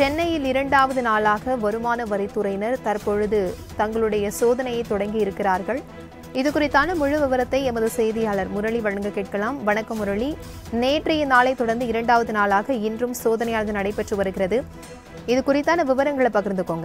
சென்னையில் இரண்டாவது நாளாக வருமான வரித்துறையினர் தற்பொழுது தங்களுடைய சோதனையை தொடங்கி இருக்கிறார்கள் இது குறித்தான முழு விவரத்தை எமது செய்தியாளர் முரளி வழங்க கேட்கலாம் வணக்கம் முரளி நேற்றைய நாளை தொடர்ந்து இரண்டாவது நாளாக இன்றும் சோதனையானது நடைபெற்று வருகிறது இது குறித்தான விவரங்களை பகிர்ந்துக்கோங்க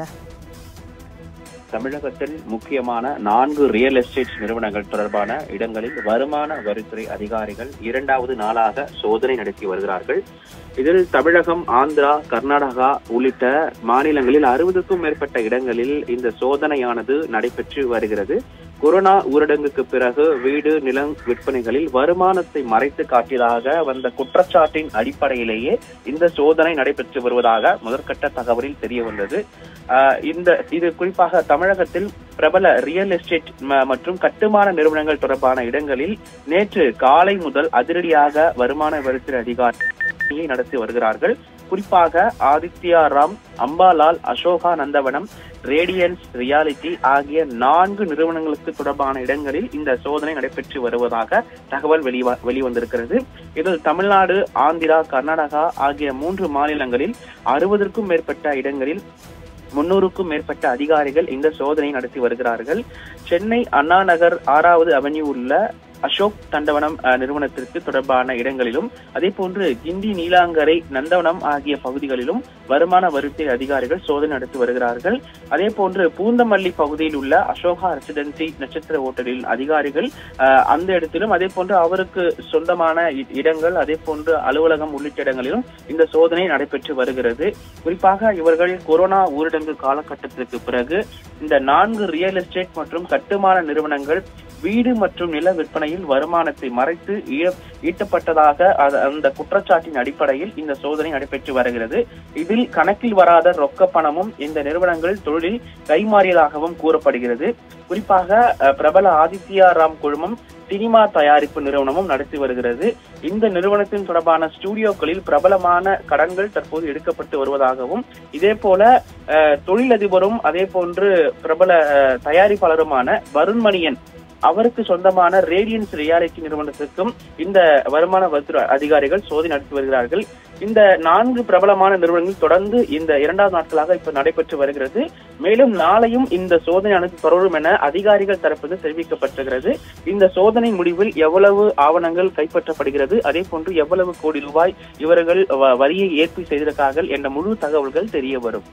தமிழகத்தில் முக்கியமான நான்கு ரியல் எஸ்டேட் நிறுவனங்கள் தொடர்பான இடங்களில் வருமான வரித்துறை அதிகாரிகள் இரண்டாவது நாளாக சோதனை நடத்தி வருகிறார்கள் இதில் தமிழகம் ஆந்திரா கர்நாடகா உள்ளிட்ட மாநிலங்களில் அறுபதுக்கும் மேற்பட்ட இடங்களில் இந்த சோதனையானது நடைபெற்று வருகிறது கொரோனா ஊரடங்குக்கு பிறகு வீடு நிலம் விற்பனைகளில் வருமானத்தை மறைத்து காட்டியதாக வந்த குற்றச்சாட்டின் அடிப்படையிலேயே இந்த சோதனை நடைபெற்று வருவதாக முதற்கட்ட தகவலில் தெரிய வந்தது ஆஹ் இந்த இது குறிப்பாக தமிழகத்தில் பிரபல ரியல் எஸ்டேட் ம- மற்றும் கட்டுமான நிறுவனங்கள் தொடர்பான இடங்களில் நேற்று காலை முதல் அதிரடியாக வருமான வரித்துறை அதிகாரியை நடத்தி வருகிறார்கள் குறிப்பாக ஆதித்யா ராம் அம்பாலால் அசோகா நந்தவனம் ரேடியன்ஸ் ரியாலிட்டி ஆகிய நான்கு நிறுவனங்களுக்கு தொடர்பான இடங்களில் இந்த சோதனை நடைபெற்று வருவதாக தகவல் வெளிவ- வெளிவந்திருக்கிறது இதில் தமிழ்நாடு ஆந்திரா கர்நாடகா ஆகிய மூன்று மாநிலங்களில் அறுபதற்கும் மேற்பட்ட இடங்களில் முன்னூறுக்கும் மேற்பட்ட அதிகாரிகள் இந்த சோதனை நடத்தி வருகிறார்கள் சென்னை அண்ணா நகர் ஆறாவது அவென்யூ உள்ள அசோக் தண்டவனம் அஹ், நிறுவனத்திற்கு தொடர்பான இடங்களிலும் அதே போன்று கிண்டி நீலாங்கரை நந்தவனம் ஆகிய பகுதிகளிலும் வருமான வரித்துறை அதிகாரிகள் சோதனை நடத்தி வருகிறார்கள் அதே போன்று பூந்தமல்லி பகுதியில் உள்ள அசோகா ரெசிடென்சி நட்சத்திர ஹோட்டலில் அதிகாரிகள் அஹ், அந்த இடத்திலும் அதே போன்று அவருக்கு சொந்தமான இ- இடங்கள் அதே போன்று அலுவலகம் உள்ளிட்ட இடங்களிலும் இந்த சோதனை நடைபெற்று வருகிறது குறிப்பாக இவர்கள் கொரோனா ஊரடங்கு காலகட்டத்திற்கு பிறகு இந்த நான்கு ரியல் எஸ்டேட் மற்றும் கட்டுமான நிறுவனங்கள் வீடு மற்றும் நில விற்பனையில் வருமானத்தை மறைத்து ஈ- ஈட்டப்பட்டதாக அது- அந்த குற்றச்சாட்டின் அடிப்படையில் இந்த சோதனை நடைபெற்று வருகிறது இதில் கணக்கில் வராத ரொக்க பணமும் இந்த நிறுவனங்கள் தொழிலில் கைமாறியதாகவும் கூறப்படுகிறது குறிப்பாக அஹ், பிரபல ஆதித்யா ராம் குழுமம் சினிமா தயாரிப்பு நிறுவனமும் நடத்தி வருகிறது இந்த நிறுவனத்தின் தொடர்பான ஸ்டுடியோக்களில் பிரபலமான கடன்கள் தற்போது எடுக்கப்பட்டு வருவதாகவும் இதே போல அஹ், தொழிலதிபரும் அதே போன்று பிரபல அஹ், தயாரிப்பாளருமான வருண்மணியன் அவருக்கு சொந்தமான ரேடியன்ஸ் ரியாலிட்டி நிறுவனத்திற்கும் இந்த வருமான வரித்துறை அதிகாரிகள் சோதனை நடத்தி வருகிறார்கள் இந்த நான்கு பிரபலமான நிறுவனங்கள் தொடர்ந்து இந்த இரண்டாவது நாட்களாக இப்ப நடைபெற்று வருகிறது மேலும் நாளையும் இந்த சோதனையானது தொடரும் என அதிகாரிகள் தரப்பில் தெரிவிக்கப்பட்டிருக்கிறது இந்த சோதனை முடிவில் எவ்வளவு ஆவணங்கள் கைப்பற்றப்படுகிறது அதே போன்று எவ்வளவு கோடி ரூபாய் இவர்கள் வ- வரியை ஏற்பு செய்திருக்கார்கள் என்ற முழு தகவல்கள் தெரிய வரும்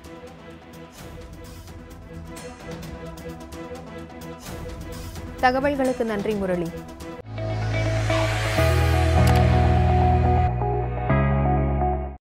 தகவல்களுக்கு நன்றி முரளி